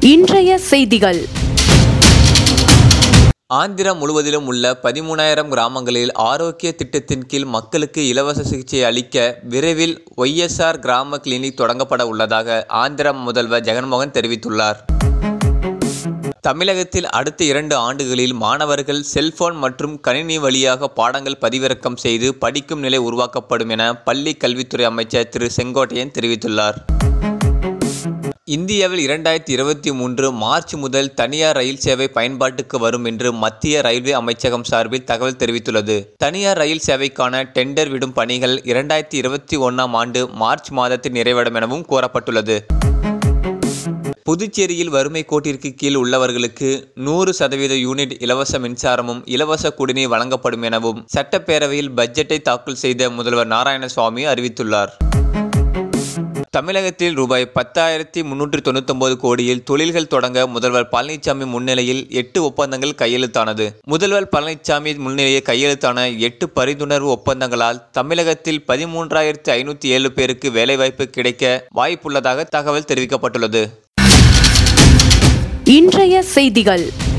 இன்றைய செய்திகள் ஆந்திரா முழுவதிலும் உள்ள பதிமூணாயிரம் கிராமங்களில் ஆரோக்கிய திட்டத்தின் கீழ் மக்களுக்கு இலவச சிகிச்சை அளிக்க விரைவில் ஒய்எஸ்ஆர் கிராம கிளினிக் தொடங்கப்பட உள்ளதாக ஆந்திர முதல்வர் ஜெகன்மோகன் தெரிவித்துள்ளார் தமிழகத்தில் அடுத்த இரண்டு ஆண்டுகளில் மாணவர்கள் செல்போன் மற்றும் கணினி வழியாக பாடங்கள் பதிவிறக்கம் செய்து படிக்கும் நிலை உருவாக்கப்படும் என பள்ளி கல்வித்துறை அமைச்சர் திரு செங்கோட்டையன் தெரிவித்துள்ளார் இந்தியாவில் இரண்டாயிரத்தி இருபத்தி மூன்று மார்ச் முதல் தனியார் ரயில் சேவை பயன்பாட்டுக்கு வரும் என்று மத்திய ரயில்வே அமைச்சகம் சார்பில் தகவல் தெரிவித்துள்ளது தனியார் ரயில் சேவைக்கான டெண்டர் விடும் பணிகள் இரண்டாயிரத்தி இருபத்தி ஒன்றாம் ஆண்டு மார்ச் மாதத்தில் நிறைவடும் எனவும் கூறப்பட்டுள்ளது புதுச்சேரியில் வறுமை கோட்டிற்கு கீழ் உள்ளவர்களுக்கு நூறு சதவீத யூனிட் இலவச மின்சாரமும் இலவச குடிநீர் வழங்கப்படும் எனவும் சட்டப்பேரவையில் பட்ஜெட்டை தாக்கல் செய்த முதல்வர் நாராயணசுவாமி அறிவித்துள்ளார் தமிழகத்தில் ரூபாய் பத்தாயிரத்தி முன்னூற்றி தொண்ணூத்தொன்பது கோடியில் தொழில்கள் தொடங்க முதல்வர் பழனிசாமி முன்னிலையில் எட்டு ஒப்பந்தங்கள் கையெழுத்தானது முதல்வர் பழனிசாமி முன்னிலையில் கையெழுத்தான எட்டு பரிந்துணர்வு ஒப்பந்தங்களால் தமிழகத்தில் பதிமூன்றாயிரத்தி ஐநூற்றி ஏழு பேருக்கு வேலைவாய்ப்பு கிடைக்க வாய்ப்புள்ளதாக தகவல் தெரிவிக்கப்பட்டுள்ளது இன்றைய செய்திகள்